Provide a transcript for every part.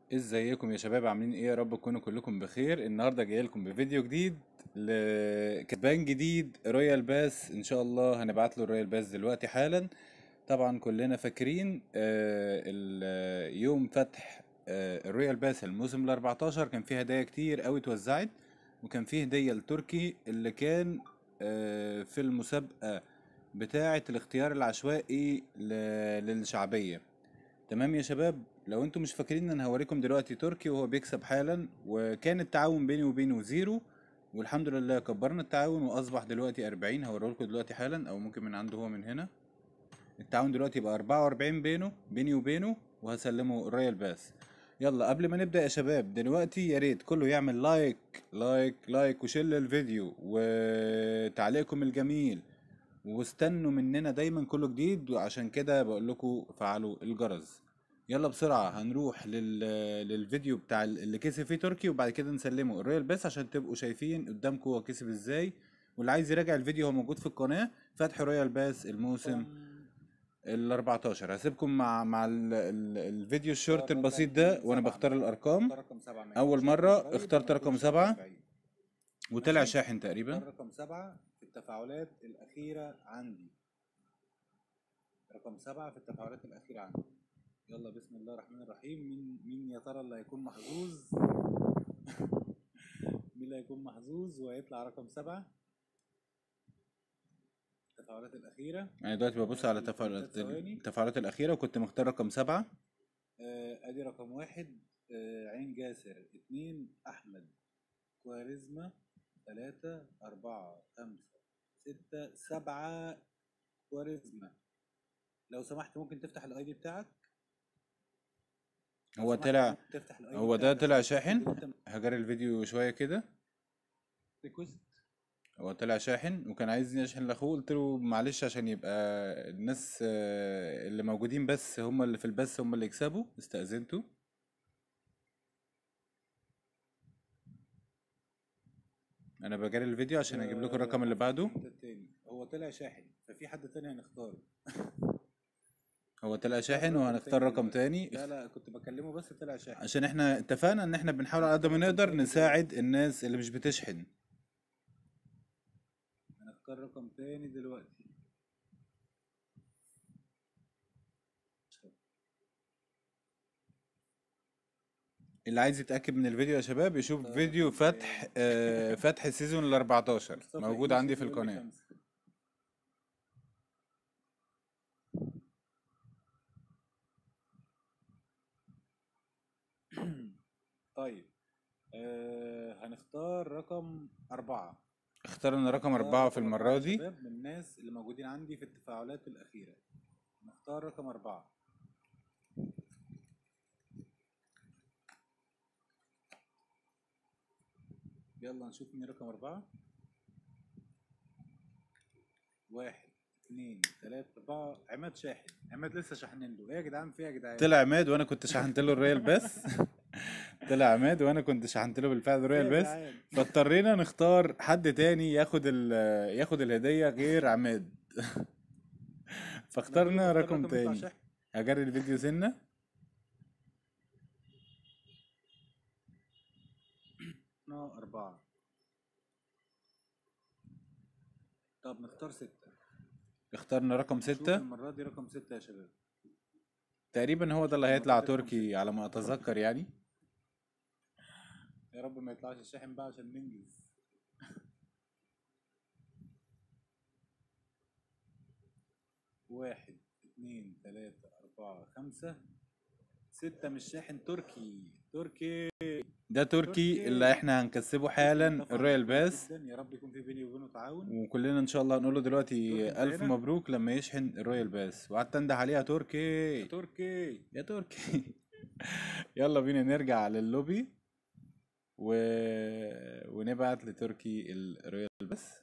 ازيكم يا شباب عاملين ايه يا رب تكونوا كلكم بخير النهارده جاي لكم بفيديو جديد لكسبان جديد رويال باس ان شاء الله هنبعت له الرويال باس دلوقتي حالا طبعا كلنا فاكرين آه، ال- يوم فتح آه، الرويال باس الموسم ال 14 كان فيه هدايا كتير قوي اتوزعت وكان فيه هدية لتركي اللي كان آه، في المسابقة بتاعة الاختيار العشوائي ل- للشعبية تمام يا شباب لو انتم مش فاكرين انا هوريكم دلوقتي تركي وهو بيكسب حالا وكان التعاون بيني وبينه زيرو والحمد لله كبرنا التعاون واصبح دلوقتي 40 هوريهولكم دلوقتي حالا او ممكن من عنده هو من هنا التعاون دلوقتي بقى 44 بينه بيني وبينه وهسلمه الرويال باس يلا قبل ما نبدأ يا شباب دلوقتي يا ريت كله يعمل لايك لايك لايك وشير الفيديو وتعليقكم الجميل واستنوا مننا دايما كله جديد وعشان كده بقول لكم فعلوا الجرس يلا بسرعة هنروح لل... للفيديو بتاع اللي كسب فيه تركي وبعد كده نسلمه الرويال بس عشان تبقوا شايفين قدامكم هو كسب ازاي واللي عايز يراجع الفيديو هو موجود في القناة فتح رويال باس الموسم ال 14 هسيبكم مع مع ال... ال... الفيديو الشورت البسيط ده وانا بختار الارقام اول مرة اخترت رقم سبعة وطلع ماشي. شاحن تقريبا رقم سبعة في التفاعلات الأخيرة عندي رقم سبعة في التفاعلات الأخيرة عندي يلا بسم الله الرحمن الرحيم مين مين يا ترى اللي هيكون محظوظ مين اللي هيكون محظوظ وهيطلع رقم سبعة التفاعلات الأخيرة انا دلوقتي ببص على تفاعلات ثواني. التفاعلات الاخيرة وكنت مختار رقم سبعة آه، ادي رقم واحد آه، عين جاسر اتنين احمد كواريزما تلاتة اربعة خمسة ستة سبعة كواريزما لو سمحت ممكن تفتح الاي دي بتاعك لو هو سمحت طلع ممكن تفتح ال ID هو ده بتاعك طلع عشان شاحن تسجل انت هجري الفيديو شوية كده ريكوست هو طلع شاحن وكان عايزني اشحن لاخوه قلت له معلش عشان يبقى الناس آه، اللي موجودين بس هم اللي في البث هم اللي يكسبوا استأذنته انا بجري الفيديو عشان اجيب لكم الرقم اللي بعده انت التاني هو طلع شاحن ففي حد تاني هنختاره هو طلع شاحن رقم وهنختار تاني رقم دلوقتي. تاني لا لا كنت بكلمه بس طلع شاحن عشان احنا اتفقنا ان احنا بنحاول على قد ما نقدر نساعد الناس اللي مش بتشحن هنختار رقم تاني دلوقتي اللي عايز يتأكد من الفيديو يا شباب يشوف طيب، فيديو طيب. فتح آه، فتح السيزون ال 14 مصطفى موجود يوسف عندي في يقول لي القناة خمسة. طيب آه هنختار رقم أربعة اخترنا رقم نختار أربعة في رقم المرة يا دي شباب من الناس اللي موجودين عندي في التفاعلات الأخيرة نختار رقم أربعة يلا نشوف مين رقم أربعة واحد اتنين تلاتة أربعة عماد شاحن عماد لسه شاحنين له إيه يا جدعان في إيه يا جدعان طلع عماد وانا كنت شحنت له الرويال بس طلع عماد وانا كنت شحنت له بالفعل في الرويال إيه يا بس جدعان؟ فاضطرينا نختار حد تاني ياخد ال ياخد الهدية غير عماد فاخترنا نختار رقم يطلع تاني شاحن. هجري الفيديو سنة احنا أربعة طب نختار ستة اخترنا رقم نشوف ستة المرة دي رقم ستة يا شباب تقريبا هو ده اللي المرة هيطلع دي رقم تركي على ما اتذكر يعني يا رب ما يطلعش الشاحن بقى عشان ننجز واحد اتنين تلاتة أربعة خمسة ستة مش شاحن تركي تركي ده تركي تركي. اللي احنا هنكسبه حالا اتفق الرويال كويس باس جدا، يا رب يكون في بيني وبينه تعاون وكلنا ان شاء الله هنقول له دلوقتي تركي الف هنا؟ مبروك لما يشحن الرويال باس وقعدت انده عليها تركي تركي يا تركي يلا بينا نرجع للوبي و... ونبعت لتركي الرويال باس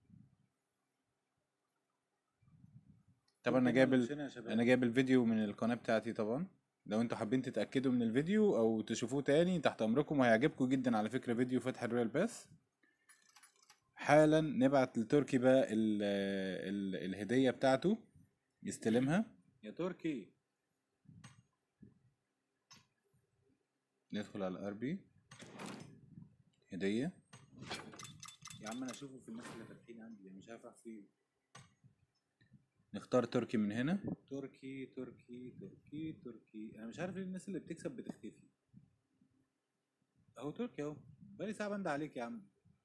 طبعا انا ممكن جايب ال... نخشنا يا شباب. انا جايب الفيديو من القناة بتاعتي طبعا لو انتوا حابين تتأكدوا من الفيديو او تشوفوه تاني تحت امركم وهيعجبكم جدا على فكرة فيديو فتح الرويال باس حالا نبعت لتركي بقى ال... ال... الهدية بتاعته يستلمها يا تركي ندخل على الاربي هدية يا عم انا اشوفه في الناس اللي فاتحين عندي يعني مش عارف راح فين نختار تركي من هنا تركي تركي تركي تركي انا مش عارف ليه الناس اللي بتكسب بتختفي اهو تركي اهو بقالي ساعة بند عليك يا عم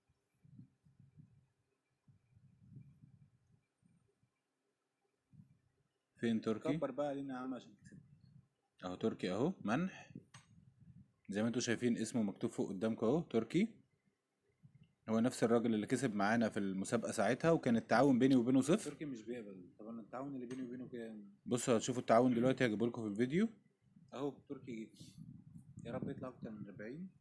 فين تركي كبر بقى علينا يا عم عشان كسبت اهو تركي اهو منح زي ما انتوا شايفين اسمه مكتوب فوق قدامكم اهو تركي هو نفس الراجل اللي كسب معانا في المسابقة ساعتها وكان التعاون بيني وبينه صفر تركي مش بيقبل طب انا التعاون اللي بيني وبينه كام بصوا هتشوفوا التعاون دلوقتي هجيبه لكم في الفيديو اهو تركي جه يا رب يطلع اكتر من 40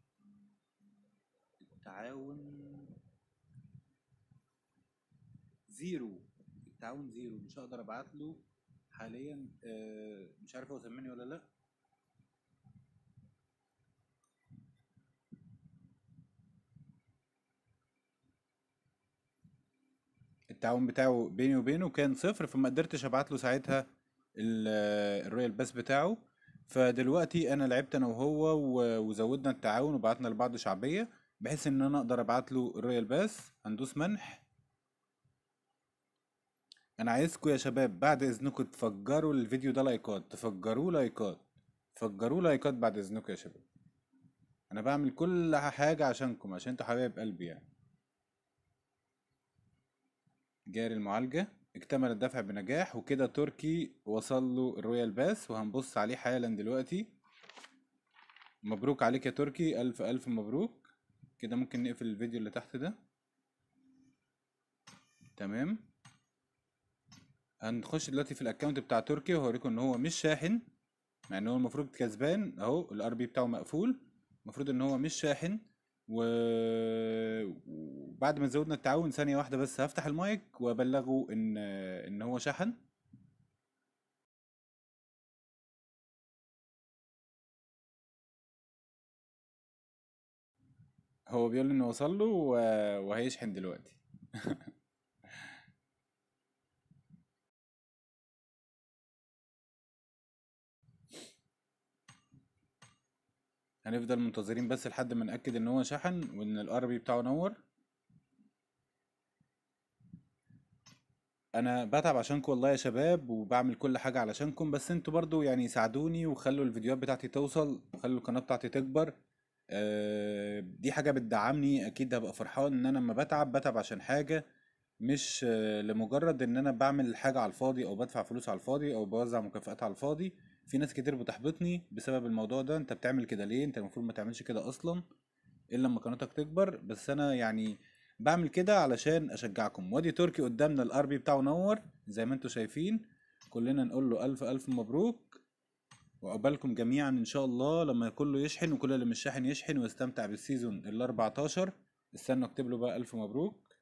التعاون زيرو التعاون زيرو مش هقدر ابعت له حاليا آه، مش عارف هو سمعني ولا لا التعاون بتاعه بيني وبينه كان صفر فما قدرتش ابعت له ساعتها ال- الرويال باس بتاعه فدلوقتي انا لعبت انا وهو و- وزودنا التعاون وبعتنا لبعض شعبية بحيث ان انا اقدر ابعت له الرويال باس هندوس منح انا عايزكم يا شباب بعد اذنكم تفجروا الفيديو ده لايكات تفجروه لايكات فجروه لايكات بعد اذنكم يا شباب انا بعمل كل حاجة عشانكم عشان انتوا حبايب قلبي يعني جاري المعالجة اكتمل الدفع بنجاح وكده تركي وصل له الرويال باس وهنبص عليه حالا دلوقتي مبروك عليك يا تركي ألف ألف مبروك كده ممكن نقفل الفيديو اللي تحت ده تمام هنخش دلوقتي في الاكونت بتاع تركي وهوريكم ان هو مش شاحن مع ان هو المفروض كسبان اهو الار بي بتاعه مقفول المفروض ان هو مش شاحن و... وبعد ما زودنا التعاون ثانية واحدة بس هفتح المايك وابلغه ان ان هو شحن هو بيقول لي انه وصل له و... وهيشحن دلوقتي هنفضل منتظرين بس لحد ما نأكد ان هو شحن وان الار بي بتاعه نور انا بتعب عشانكم والله يا شباب وبعمل كل حاجة علشانكم بس انتوا برضو يعني ساعدوني وخلوا الفيديوهات بتاعتي توصل وخلوا القناة بتاعتي تكبر آه، دي حاجة بتدعمني اكيد هبقى فرحان ان انا لما بتعب بتعب عشان حاجة مش آه، لمجرد ان انا بعمل حاجة على الفاضي او بدفع فلوس على الفاضي او بوزع مكافآت على الفاضي في ناس كتير بتحبطني بسبب الموضوع ده انت بتعمل كده ليه انت المفروض ما تعملش كده اصلا الا لما قناتك تكبر بس انا يعني بعمل كده علشان اشجعكم وادي تركي قدامنا الار بي بتاعه نور زي ما انتم شايفين كلنا نقول له الف الف مبروك وعقبالكم جميعا ان شاء الله لما كله يشحن وكل اللي مش شاحن يشحن ويستمتع بالسيزون ال 14 استنوا اكتب له بقى الف مبروك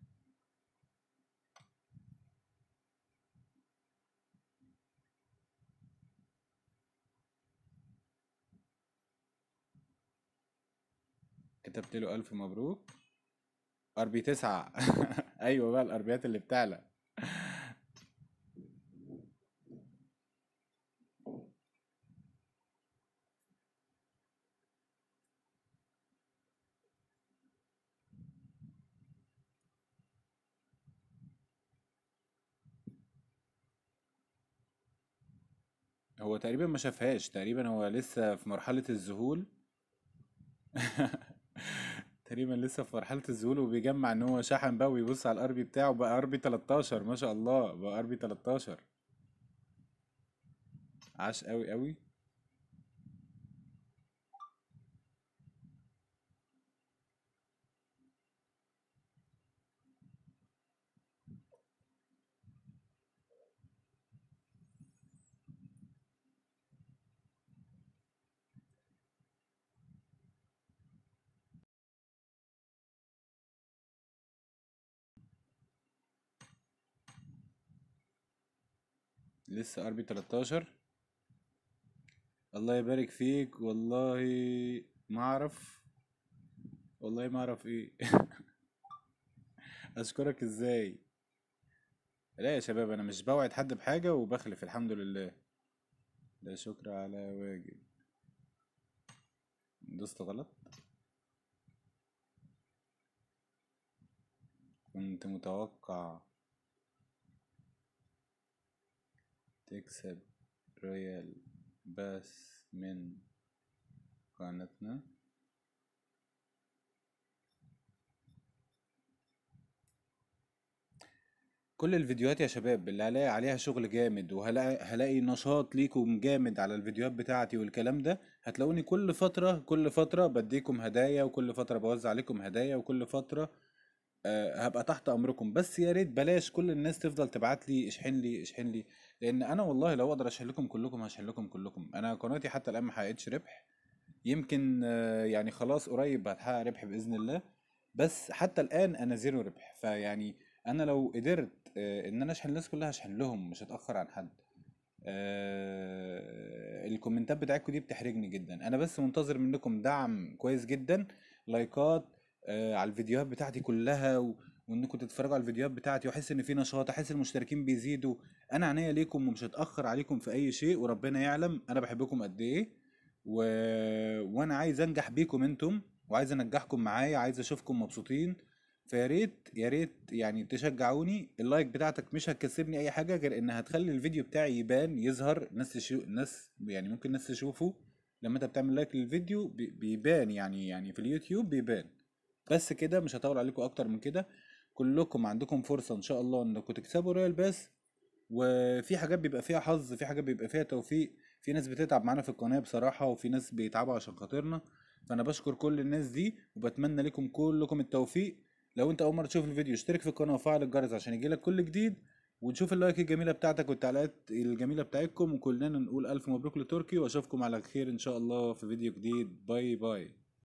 كتبت له الف مبروك ار بي 9 ايوه بقى الاربيات اللي بتعلى هو تقريبا ما شافهاش تقريبا هو لسه في مرحلة الذهول تقريبا لسه في مرحلة الذهول وبيجمع ان هو شحن بقى ويبص على الار بي بتاعه بقى ار بي 13 ما شاء الله بقى ار بي 13 عاش قوي قوي لسه ار بي 13 الله يبارك فيك والله ما اعرف والله ما اعرف ايه اشكرك ازاي لا يا شباب انا مش بوعد حد بحاجة وبخلف الحمد لله لا شكر على واجب دوست غلط كنت متوقع تكسب رويال باس من قناتنا كل الفيديوهات يا شباب اللي هلاقي عليها شغل جامد وهلاقي هلاقي نشاط ليكم جامد على الفيديوهات بتاعتي والكلام ده هتلاقوني كل فترة كل فترة بديكم هدايا وكل فترة بوزع عليكم هدايا وكل فترة آه، هبقى تحت امركم بس يا ريت بلاش كل الناس تفضل تبعت لي اشحن لي اشحن لي لان انا والله لو اقدر اشحن لكم كلكم هشحن لكم كلكم انا قناتي حتى الان ما حققتش ربح يمكن آه، يعني خلاص قريب هتحقق ربح باذن الله بس حتى الان انا زيرو ربح فيعني انا لو قدرت آه، ان انا اشحن الناس كلها هشحن لهم مش هتاخر عن حد آه، الكومنتات بتاعتكم دي بتحرجني جدا انا بس منتظر منكم دعم كويس جدا لايكات آه، على الفيديوهات بتاعتي كلها و... وانكم تتفرجوا على الفيديوهات بتاعتي واحس ان في نشاط احس المشتركين بيزيدوا انا عنيا ليكم ومش هتاخر عليكم في اي شيء وربنا يعلم انا بحبكم قد ايه و... وانا عايز انجح بيكم انتم وعايز انجحكم معايا عايز اشوفكم مبسوطين فيا ريت يا ريت يعني تشجعوني اللايك بتاعتك مش هتكسبني اي حاجه غير انها هتخلي الفيديو بتاعي يبان يظهر الناس تشو... الناس يعني ممكن الناس تشوفه لما انت بتعمل لايك للفيديو بي- بيبان يعني يعني في اليوتيوب بيبان بس كده مش هطول عليكم اكتر من كده كلكم عندكم فرصة ان شاء الله انكم تكسبوا رويال باس وفي حاجات بيبقى فيها حظ في حاجات بيبقى فيها توفيق في ناس بتتعب معانا في القناة بصراحة وفي ناس بيتعبوا عشان خاطرنا فانا بشكر كل الناس دي وبتمنى لكم كلكم التوفيق لو انت اول مرة تشوف الفيديو اشترك في القناة وفعل الجرس عشان يجيلك كل جديد ونشوف اللايك الجميلة بتاعتك والتعليقات الجميلة بتاعتكم وكلنا نقول ألف مبروك لتركي وأشوفكم على خير إن شاء الله في فيديو جديد باي باي